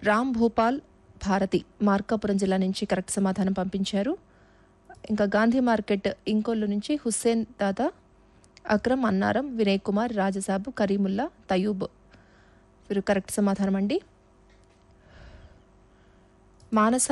రామ్ భూపాల్ భారతి మార్కాపురం జిల్లా నుంచి కరెక్ట్ సమాధానం పంపించారు ఇంకా గాంధీ మార్కెట్ ఇంకోళ్ళు నుంచి హుస్సేన్ దాదా అక్రమ్ అన్నారం వినయ్ కుమార్ రాజసాబు కరీముల్లా తయూబ్ వీరు కరెక్ట్ సమాధానం అండి మానస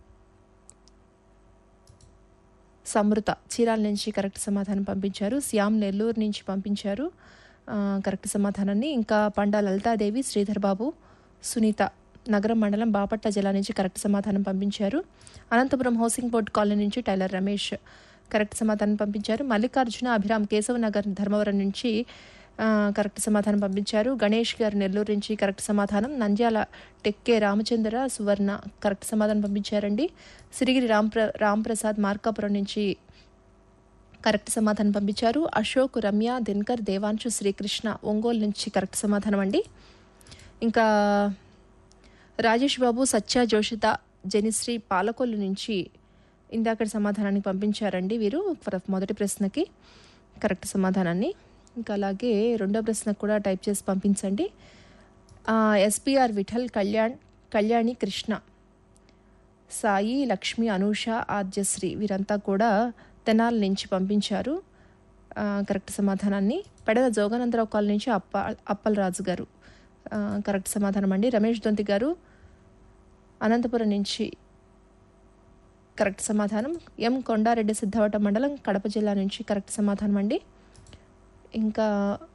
సమృత చీరాల నుంచి కరెక్ట్ సమాధానం పంపించారు శ్యామ్ నెల్లూరు నుంచి పంపించారు ఆ, కరెక్ట్ సమాధానాన్ని ఇంకా పండా లలితాదేవి శ్రీధర్ బాబు సునీత నగరం మండలం బాపట్ల జిల్లా నుంచి కరెక్ట్ సమాధానం పంపించారు అనంతపురం హౌసింగ్ బోర్డ్ కాలనీ నుంచి టైలర్ రమేష్ కరెక్ట్ సమాధానం పంపించారు మల్లికార్జున అభిరామ్ కేశవ నగర్ ధర్మవరం నుంచి ఆ, కరెక్ట్ సమాధానం పంపించారు గణేష్ గారు నెల్లూరు నుంచి కరెక్ట్ సమాధానం నంద్యాల టెక్కే రామచంద్ర సువర్ణ కరెక్ట్ సమాధానం పంపించారండి సిరిగిరి రాంప్ర రాంప్రసాద్ మార్కాపురం నుంచి కరెక్ట్ సమాధానం పంపించారు అశోక్ రమ్య దినకర్ దేవాంశు శ్రీకృష్ణ ఒంగోలు నుంచి కరెక్ట్ సమాధానం అండి ఇంకా రాజేష్ బాబు సత్య జోషిత జనిశ్రీ పాలకొల్లు నుంచి ఇందాక సమాధానాన్ని పంపించారండి వీరు ఫర్- మొదటి ప్రశ్నకి కరెక్ట్ సమాధానాన్ని ఇంకా అలాగే రెండో ప్రశ్నకు కూడా టైప్ చేసి పంపించండి ఎస్పీఆర్ విఠల్ కళ్యాణ్ కళ్యాణి కృష్ణ సాయి లక్ష్మి అనూష ఆద్యశ్రీ వీరంతా కూడా తెనాల నుంచి పంపించారు ఆ, కరెక్ట్ సమాధానాన్ని పెడద జోగానందరావు కాలనీ నుంచి అప్ప అప్పలరాజు గారు ఆ, కరెక్ట్ సమాధానం అండి రమేష్ దొంతి గారు అనంతపురం నుంచి కరెక్ట్ సమాధానం ఎం కొండారెడ్డి సిద్ధవట మండలం కడప జిల్లా నుంచి కరెక్ట్ సమాధానం అండి ఇంకా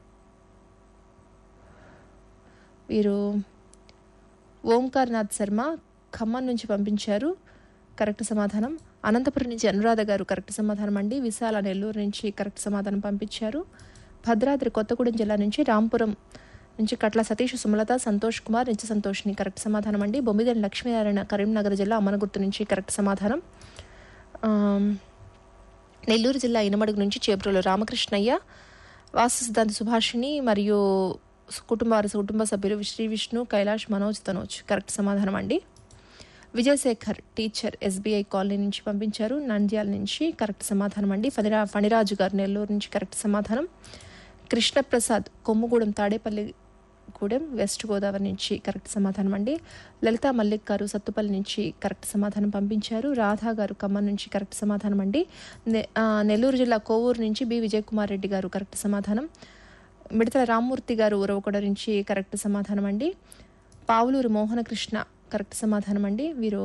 వీరు ఓంకార్నాథ్ శర్మ ఖమ్మం నుంచి పంపించారు కరెక్ట్ సమాధానం అనంతపురం నుంచి అనురాధ గారు కరెక్ట్ సమాధానం అండి విశాల నెల్లూరు నుంచి కరెక్ట్ సమాధానం పంపించారు భద్రాద్రి కొత్తగూడెం జిల్లా నుంచి రాంపురం నుంచి కట్ల సతీష్ సుమలత సంతోష్ కుమార్ నిత్య సంతోష్ని కరెక్ట్ సమాధానం అండి బొమ్మిదేని లక్ష్మీనారాయణ కరీంనగర్ జిల్లా అమనగుర్తు నుంచి కరెక్ట్ సమాధానం ఆమ్, నెల్లూరు జిల్లా ఇనమడుగు నుంచి చేబ్రోలు రామకృష్ణయ్య వాస్తు సిద్ధాంత సుభాషిణి మరియు కుటుంబ వారి కుటుంబ సభ్యులు శ్రీ విష్ణు కైలాష్ మనోజ్ తనోజ్ కరెక్ట్ సమాధానం అండి విజయశేఖర్ టీచర్ ఎస్బీఐ కాలనీ నుంచి పంపించారు నంద్యాల నుంచి కరెక్ట్ సమాధానం అండి ఫణిరా ఫణిరాజు గారు నెల్లూరు నుంచి కరెక్ట్ సమాధానం కృష్ణప్రసాద్ కొమ్ముగూడెం తాడేపల్లి గూడెం వెస్ట్ గోదావరి నుంచి కరెక్ట్ సమాధానం అండి లలితా మల్లిక్ గారు సత్తుపల్లి నుంచి కరెక్ట్ సమాధానం పంపించారు రాధా గారు ఖమ్మం నుంచి కరెక్ట్ సమాధానం అండి నె- ఆ, నెల్లూరు జిల్లా కోవూరు నుంచి బి విజయ్ కుమార్ రెడ్డి గారు కరెక్ట్ సమాధానం మిడతల రామ్మూర్తి గారు ఉరవకొండ నుంచి కరెక్ట్ సమాధానం అండి పావులూరు మోహనకృష్ణ కరెక్ట్ సమాధానం అండి వీరు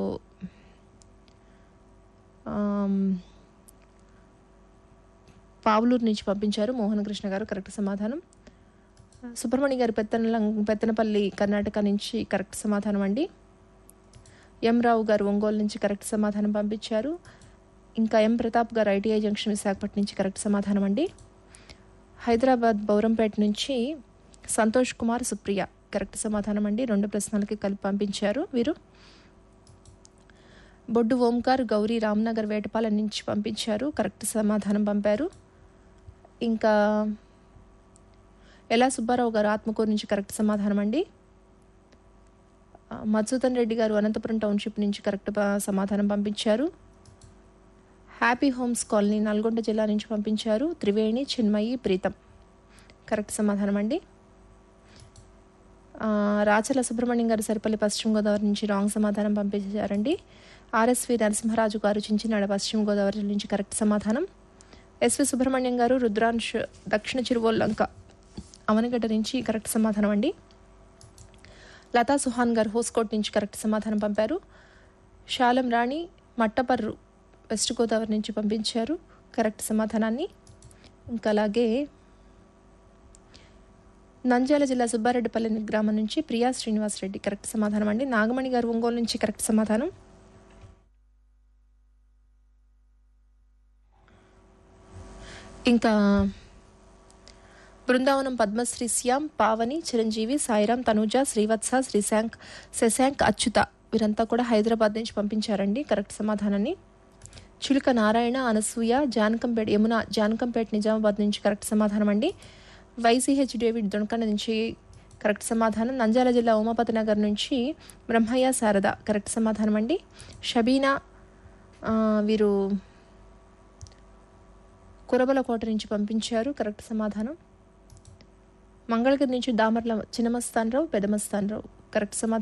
ఆమ్, పావులూరు నుంచి పంపించారు మోహనకృష్ణ గారు కరెక్ట్ సమాధానం సుబ్రహ్మణ్య గారు పెత్తన పెత్తనపల్లి కర్ణాటక నుంచి కరెక్ట్ సమాధానం అండి ఎం రావు గారు ఒంగోలు నుంచి కరెక్ట్ సమాధానం పంపించారు ఇంకా ఎం ప్రతాప్ గారు ఐటీఐ జంక్షన్ విశాఖపట్నం నుంచి కరెక్ట్ సమాధానం అండి హైదరాబాద్ బౌరంపేట నుంచి సంతోష్ కుమార్ సుప్రియ కరెక్ట్ సమాధానం అండి రెండు ప్రశ్నలకి కలిపి పంపించారు వీరు బొడ్డు ఓంకార్ గౌరీ రామ్నగర్ వేటపాలెం నుంచి పంపించారు కరెక్ట్ సమాధానం పంపారు ఇంకా ఎలా సుబ్బారావు గారు ఆత్మకూరు నుంచి కరెక్ట్ సమాధానం అండి ఆ, మధుసూదన్ రెడ్డి గారు అనంతపురం టౌన్షిప్ నుంచి కరెక్ట్ ప- సమాధానం పంపించారు హ్యాపీ హోమ్స్ కాలనీ నల్గొండ జిల్లా నుంచి పంపించారు త్రివేణి చిన్మయి ప్రీతం కరెక్ట్ సమాధానం అండి ఆ, రాచల సుబ్రహ్మణ్యం గారు సరిపల్లి పశ్చిమ గోదావరి నుంచి రాంగ్ సమాధానం పంపించారండి ఆర్ఎస్వి నరసింహరాజు గారు చించినాడ పశ్చిమ గోదావరి నుంచి కరెక్ట్ సమాధానం ఎస్వి సుబ్రహ్మణ్యం గారు రుద్రాంశ్ దక్షిణ చిరువోల్లంక అవనగడ్డ నుంచి కరెక్ట్ సమాధానం అండి లతా సుహాన్ గారు హోస్కోట్ నుంచి కరెక్ట్ సమాధానం పంపారు శాలం రాణి మట్టపర్రు వెస్ట్ గోదావరి నుంచి పంపించారు కరెక్ట్ సమాధానాన్ని ఇంకా అలాగే నంద్యాల జిల్లా సుబ్బారెడ్డిపల్లి గ్రామం నుంచి ప్రియా శ్రీనివాస్ రెడ్డి కరెక్ట్ సమాధానం అండి నాగమణి గారు ఒంగోలు నుంచి కరెక్ట్ సమాధానం ఇంకా బృందావనం పద్మశ్రీ శ్యామ్ పావని చిరంజీవి సాయిరాం తనూజ శ్రీవత్స శ్రీశాంక్ శశాంక్ అచ్యుత వీరంతా కూడా హైదరాబాద్ నుంచి పంపించారండి కరెక్ట్ సమాధానాన్ని చిలుక నారాయణ అనసూయ జానకంపేట యమున జానకంపేట నిజామాబాద్ నుంచి కరెక్ట్ సమాధానం అండి వైసీహెచ్ డేవిడ్ దొనకండ నుంచి కరెక్ట్ సమాధానం నంద్యాల జిల్లా ఉమాపతి నగర్ నుంచి బ్రహ్మయ్య శారద కరెక్ట్ సమాధానం అండి షబీనా ఆ, వీరు కురబలకోట నుంచి పంపించారు కరెక్ట్ సమాధానం మంగళగిరి నుంచి దామర్ల చిన్నమస్తానరావు పెదమస్తానరావు కరెక్ట్ సమాధానం